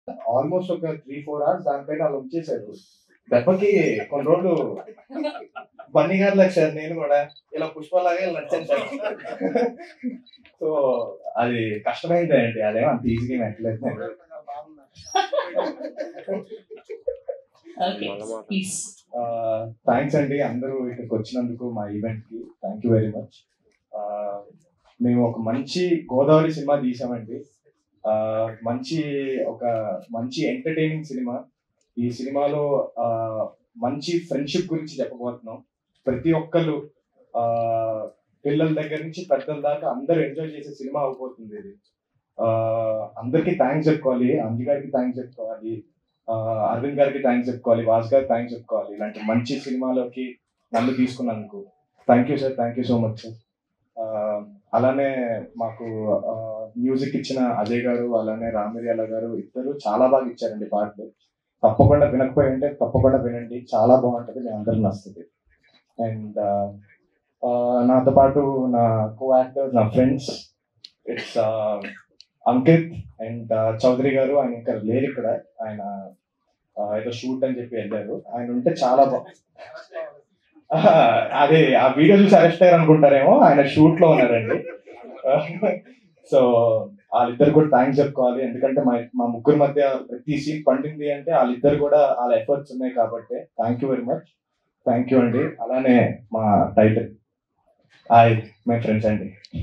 almost ఒక three four hours దానిపైన వాళ్ళు ఉంచేశారు దెబ్బకి కొన్ని రోజులు బన్నీ గారు లక్షారు నేను కూడా ఇలా పుష్పలాగా ఇలా నచ్చాను సార్ సో అది కష్టమైంది అండి అదేమో అంత ఈజీగా నెట్టలేదు ఓకే ప్లీజ్ థ్యాంక్స్ అండి అందరూ ఇక్కడికి వచ్చినందుకు మా ఈవెంట్ కి థ్యాంక్ యూ వెరీ మచ్ మేము ఒక మంచి గోదావరి సినిమా తీసామండి ఆ, మంచి ఒక మంచి ఎంటర్టైనింగ్ సినిమా ఈ సినిమాలో ఆ, మంచి ఫ్రెండ్షిప్ గురించి చెప్పబోతున్నాం ప్రతి ఒక్కరు ఆ, పిల్లల దగ్గర నుంచి పెద్దల దాకా అందరూ ఎంజాయ్ చేసే సినిమా అవబోతుంది ఇది ఆ, అందరికీ థ్యాంక్స్ చెప్పుకోవాలి అంజి గారికి థ్యాంక్స్ చెప్పుకోవాలి ఆ, అరవింద్ గారికి థ్యాంక్స్ చెప్పుకోవాలి వాస్ గారికి థ్యాంక్స్ చెప్పుకోవాలి ఇలాంటి మంచి సినిమాలోకి నన్ను తీసుకున్నందుకు thank you sir thank you so much sir అలానే మాకు మ్యూజిక్ ఇచ్చిన అజయ్ గారు అలానే రామిర్యాల గారు ఇద్దరు చాలా బాగా ఇచ్చారండి పాటలు తప్పకుండా వినకపోయి ఉంటే తప్పకుండా వినండి చాలా బాగుంటుంది మీ అందరికి నచ్చుతుంది అండ్ నాతో పాటు నా కో యాక్టర్ నా friends it's Ankith and Chowdary గారు ఆయన ఇంకా లేరు ఇక్కడ ఆయన ఆ, ఏదో షూట్ అని చెప్పి వెళ్ళారు ఆయన ఉంటే చాలా బా ఆహా, అదే ఆ వీడియో చూసి అరెస్ట్ అయ్యారు అనుకుంటారేమో ఆయన షూట్ లో ఉన్నారండి సో వాళ్ళిద్దరు కూడా థ్యాంక్స్ చెప్పుకోవాలి ఎందుకంటే మా మా ముగ్గురు మధ్య ప్రతి సీన్ పండింది అంటే వాళ్ళిద్దరు కూడా వాళ్ళ ఎఫర్ట్స్ ఉన్నాయి కాబట్టి thank you very much thank you అండి అలానే మా టైటిల్ హాయ్ మై ఫ్రెండ్స్ అండి